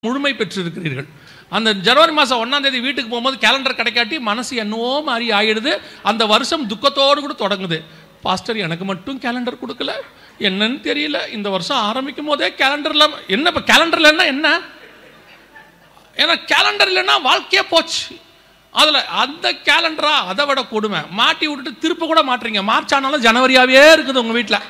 முழுமை பெற்றிருக்கிறீர்கள் அந்த ஜனவரி மாதம் ஒன்றாம் தேதி வீட்டுக்கு போகும்போது கேலண்டர் கிடைக்காட்டி மனசு என்னவோ மாதிரி ஆயிடுது அந்த வருஷம் துக்கத்தோடு கூட தொடங்குது பாஸ்டர் எனக்கு மட்டும் கேலண்டர் கொடுக்கல என்னன்னு தெரியல இந்த வருஷம் ஆரம்பிக்கும் போதே கேலண்டரில் என்ன இப்போ கேலண்டர்லன்னா என்ன ஏன்னா கேலண்டர் இல்லைன்னா வாழ்க்கையே போச்சு அதில் அந்த கேலண்டரா அதை விட கொடுமை மாட்டி விட்டுட்டு திருப்ப கூட மாட்டுறீங்க மார்ச் ஆனாலும் ஜனவரியாவே இருக்குது உங்கள் வீட்டில்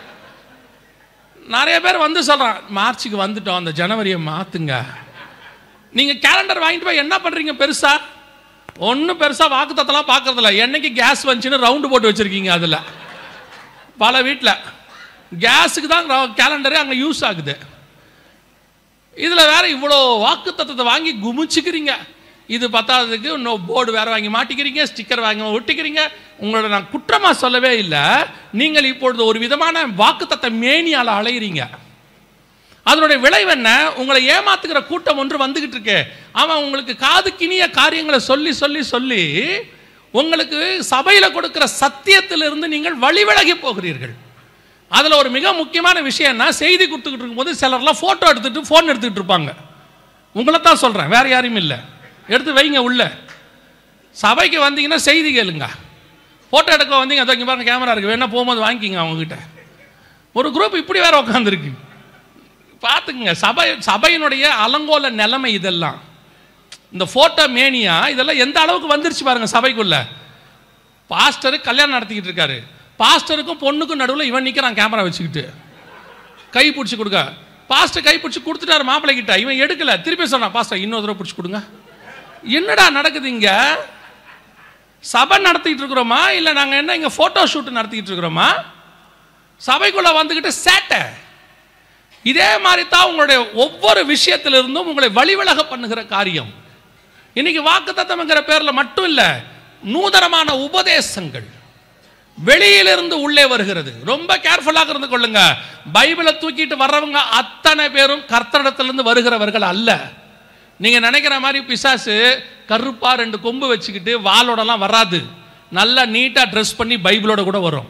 நிறைய பேர் வந்து சொல்கிறான் மார்ச்சுக்கு வந்துட்டோம் அந்த ஜனவரியை மாற்றுங்க நீங்கள் கேலண்டர் வாங்கிட்டு போய் என்ன பண்ணுறீங்க பெருசா ஒன்றும் பெருசாக வாக்குத்தத்தெல்லாம் பார்க்கறதில்ல என்னைக்கு கேஸ் வந்துச்சுன்னு ரவுண்டு போட்டு வச்சுருக்கீங்க அதில் பல வீட்டில் கேஸுக்கு தான் கேலண்டரே அங்கே யூஸ் ஆகுது இதில் வேற இவ்வளோ வாக்குத்தத்தத்தை வாங்கி குமிச்சுக்கிறீங்க இது பத்தாததுக்கு இன்னும் போர்டு வேற வாங்கி மாட்டிக்கிறீங்க ஸ்டிக்கர் வாங்கி ஒட்டிக்கிறீங்க உங்களோட நான் குற்றமாக சொல்லவே இல்லை நீங்கள் இப்பொழுது ஒரு விதமான வாக்குத்தத்த மேனியால் அலையிறீங்க அதனுடைய விளைவு என்ன உங்களை ஏமாத்துகிற கூட்டம் ஒன்று வந்துகிட்டு இருக்கு அவன் உங்களுக்கு காதுக்கினிய காரியங்களை சொல்லி சொல்லி சொல்லி உங்களுக்கு சபையில் கொடுக்கிற சத்தியத்திலிருந்து நீங்கள் வழிவிலகி போகிறீர்கள் அதில் ஒரு மிக முக்கியமான விஷயம்னா செய்தி கொடுத்துக்கிட்டு இருக்கும்போது சிலர்லாம் ஃபோட்டோ எடுத்துட்டு ஃபோன் எடுத்துக்கிட்டு இருப்பாங்க உங்களை தான் சொல்கிறேன் வேற யாரையும் இல்லை எடுத்து வைங்க உள்ள சபைக்கு வந்தீங்கன்னா செய்தி கேளுங்க ஃபோட்டோ எடுக்க வந்தீங்க அதோ இங்கே பாருங்க கேமரா இருக்குது வேணா போகும்போது வாங்கிக்கிங்க அவங்ககிட்ட ஒரு குரூப் இப்படி வேற உட்காந்துருக்கு பார்த்துக்குங்க சபை சபையினுடைய அலங்கோல நிலைமை இதெல்லாம் இந்த ஃபோட்டோ மேனியா இதெல்லாம் எந்த அளவுக்கு வந்துருச்சு பாருங்க சபைக்குள்ள பாஸ்டர் கல்யாணம் நடத்திக்கிட்டு இருக்காரு பாஸ்டருக்கும் பொண்ணுக்கும் நடுவில் இவன் நிற்கிறான் கேமரா வச்சுக்கிட்டு கை பிடிச்சி கொடுக்க பாஸ்டர் கை பிடிச்சி கொடுத்துட்டாரு மாப்பிள்ளை கிட்ட இவன் எடுக்கல திருப்பி சொன்னான் பாஸ்டர் இன்னொரு தடவை பிடிச்சி கொடுங்க என்னடா நடக்குது இங்க சபை நடத்திட்டு இருக்கிறோமா இல்லை நாங்கள் என்ன இங்கே ஃபோட்டோ ஷூட் நடத்திக்கிட்டு இருக்கிறோமா சபைக்குள்ள வந்துக்கிட்டு சேட்டை இதே மாதிரி தான் உங்களுடைய ஒவ்வொரு விஷயத்திலிருந்தும் உங்களை வழிவிலக பண்ணுகிற காரியம் இன்னைக்கு வாக்குத்தத்தம்ங்கிற பேர்ல மட்டும் இல்ல நூதனமான உபதேசங்கள் வெளியிலிருந்து உள்ளே வருகிறது ரொம்ப கேர்ஃபுல்லாக இருந்து கொள்ளுங்க பைபிளை தூக்கிட்டு வர்றவங்க அத்தனை பேரும் கர்த்தரிடத்திலிருந்து வருகிறவர்கள் அல்ல நீங்க நினைக்கிற மாதிரி பிசாசு கருப்பா ரெண்டு கொம்பு வச்சுக்கிட்டு வாளோடலாம் வராது நல்லா நீட்டா ட்ரெஸ் பண்ணி பைபிளோட கூட வரும்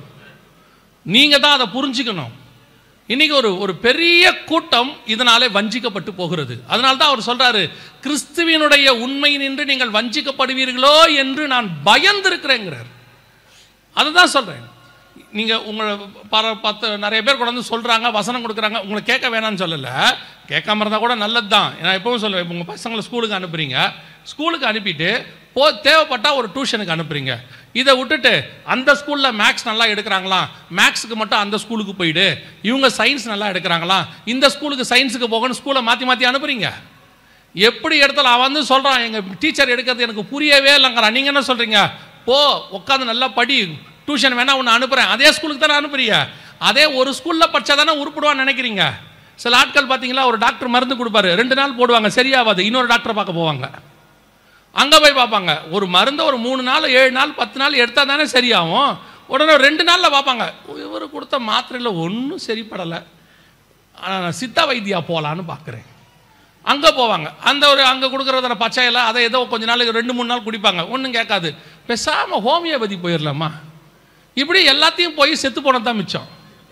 நீங்க தான் அதை புரிஞ்சுக்கணும் இன்னைக்கு ஒரு ஒரு பெரிய கூட்டம் இதனாலே வஞ்சிக்கப்பட்டு போகிறது அதனால தான் அவர் சொல்றாரு கிறிஸ்துவினுடைய உண்மை நின்று நீங்கள் வஞ்சிக்கப்படுவீர்களோ என்று நான் பயந்திருக்கிறேங்கிறார் அதுதான் சொல்றேன் நீங்க உங்களை பர பத்து நிறைய பேர் கொண்டு வந்து சொல்றாங்க வசனம் கொடுக்குறாங்க உங்களை கேட்க வேணாம்னு சொல்லல கேட்காம இருந்தால் கூட நல்லது தான் நான் எப்பவும் சொல்லுவேன் இப்போ உங்கள் பசங்களை ஸ்கூலுக்கு அனுப்புறீங்க ஸ்கூலுக்கு அனுப்பிட்டு போ தேவைப்பட்டால் ஒரு டியூஷனுக்கு அனுப்புறீங்க இதை விட்டுட்டு அந்த ஸ்கூலில் மேக்ஸ் நல்லா எடுக்கிறாங்களாம் மேக்ஸுக்கு மட்டும் அந்த ஸ்கூலுக்கு போயிடு இவங்க சயின்ஸ் நல்லா எடுக்கிறாங்களாம் இந்த ஸ்கூலுக்கு சயின்ஸுக்கு போகணும் ஸ்கூலை மாற்றி மாற்றி அனுப்புறீங்க எப்படி எடுத்தாலும் அவன் வந்து சொல்கிறான் எங்கள் டீச்சர் எடுக்கிறது எனக்கு புரியவே இல்லைங்கிறான் நீங்கள் என்ன சொல்கிறீங்க போ உட்காந்து நல்லா படி டியூஷன் வேணா ஒன்று அனுப்புகிறேன் அதே ஸ்கூலுக்கு தானே அனுப்புறீங்க அதே ஒரு ஸ்கூலில் படித்தா தானே உருப்பிடுவான்னு நினைக்கிறீங்க சில ஆட்கள் பார்த்தீங்களா ஒரு டாக்டர் மருந்து கொடுப்பாரு ரெண்டு நாள் போடுவாங்க சரியாகாது இன்னொரு டாக்டரை பார்க்க போவாங்க அங்கே போய் பார்ப்பாங்க ஒரு மருந்தை ஒரு மூணு நாள் ஏழு நாள் பத்து நாள் எடுத்தால் தானே சரியாகும் உடனே ஒரு ரெண்டு நாளில் பார்ப்பாங்க இவர் கொடுத்த மாத்திரையில் ஒன்றும் சரிப்படலை ஆனால் நான் சித்த வைத்தியா போகலான்னு பார்க்குறேன் அங்கே போவாங்க அந்த ஒரு அங்கே கொடுக்குறத பச்சையில் அதை ஏதோ கொஞ்ச நாளைக்கு ரெண்டு மூணு நாள் குடிப்பாங்க ஒன்றும் கேட்காது பேசாமல் ஹோமியோபதி போயிடலாமா இப்படி எல்லாத்தையும் போய் செத்து போனது தான் மிச்சம்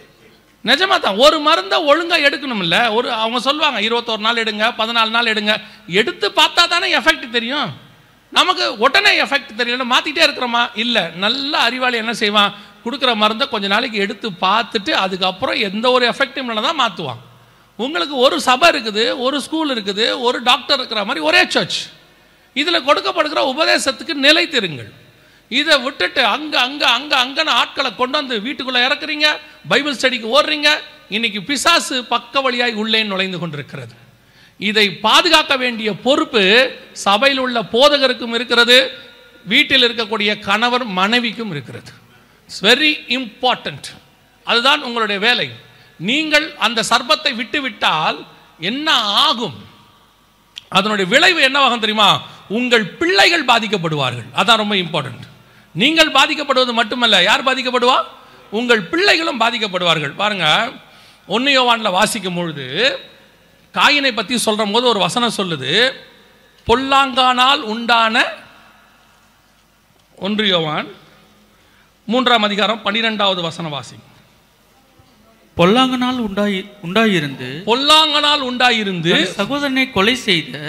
நிஜமா தான் ஒரு மருந்தை ஒழுங்காக எடுக்கணும்ல ஒரு அவங்க சொல்லுவாங்க இருபத்தோரு நாள் எடுங்க பதினாலு நாள் எடுங்க எடுத்து பார்த்தா தானே எஃபெக்ட் தெரியும் நமக்கு உடனே எஃபெக்ட் தெரியல மாற்றிட்டே இருக்கிறோமா இல்லை நல்ல அறிவாளி என்ன செய்வான் கொடுக்குற மருந்தை கொஞ்ச நாளைக்கு எடுத்து பார்த்துட்டு அதுக்கப்புறம் எந்த ஒரு எஃபெக்டும் இல்லைனா தான் மாற்றுவான் உங்களுக்கு ஒரு சபை இருக்குது ஒரு ஸ்கூல் இருக்குது ஒரு டாக்டர் இருக்கிற மாதிரி ஒரே சர்ச் இதில் கொடுக்கப்படுகிற உபதேசத்துக்கு நிலைத்திருங்கள் இதை விட்டுட்டு அங்கே அங்கே அங்கே அங்கன்னு ஆட்களை கொண்டு வந்து வீட்டுக்குள்ளே இறக்குறீங்க பைபிள் ஸ்டடிக்கு ஓடுறீங்க இன்னைக்கு பிசாசு பக்க வழியாய் உள்ளே நுழைந்து கொண்டிருக்கிறது இதை பாதுகாக்க வேண்டிய பொறுப்பு சபையில் உள்ள போதகருக்கும் இருக்கிறது வீட்டில் இருக்கக்கூடிய கணவர் மனைவிக்கும் இருக்கிறது இட்ஸ் வெரி இம்பார்ட்டண்ட் அதுதான் உங்களுடைய வேலை நீங்கள் அந்த சர்ப்பத்தை விட்டு விட்டால் என்ன ஆகும் அதனுடைய விளைவு என்னவாகும் தெரியுமா உங்கள் பிள்ளைகள் பாதிக்கப்படுவார்கள் அதான் ரொம்ப இம்பார்ட்டன்ட் நீங்கள் பாதிக்கப்படுவது மட்டுமல்ல யார் பாதிக்கப்படுவா உங்கள் பிள்ளைகளும் பாதிக்கப்படுவார்கள் பாருங்க ஒன்னு யோவான்ல வாசிக்கும் பொழுது காயினை பற்றி சொல்ற போது ஒரு வசனம் சொல்லுது பொல்லாங்கானால் உண்டான ஒன்று யோவான் மூன்றாம் அதிகாரம் பன்னிரெண்டாவது வசன வாசி பொல்லாங்கனால் உண்டாயி உண்டாயிருந்து பொல்லாங்கனால் உண்டாயிருந்து தன் சகோதரனை கொலை செய்த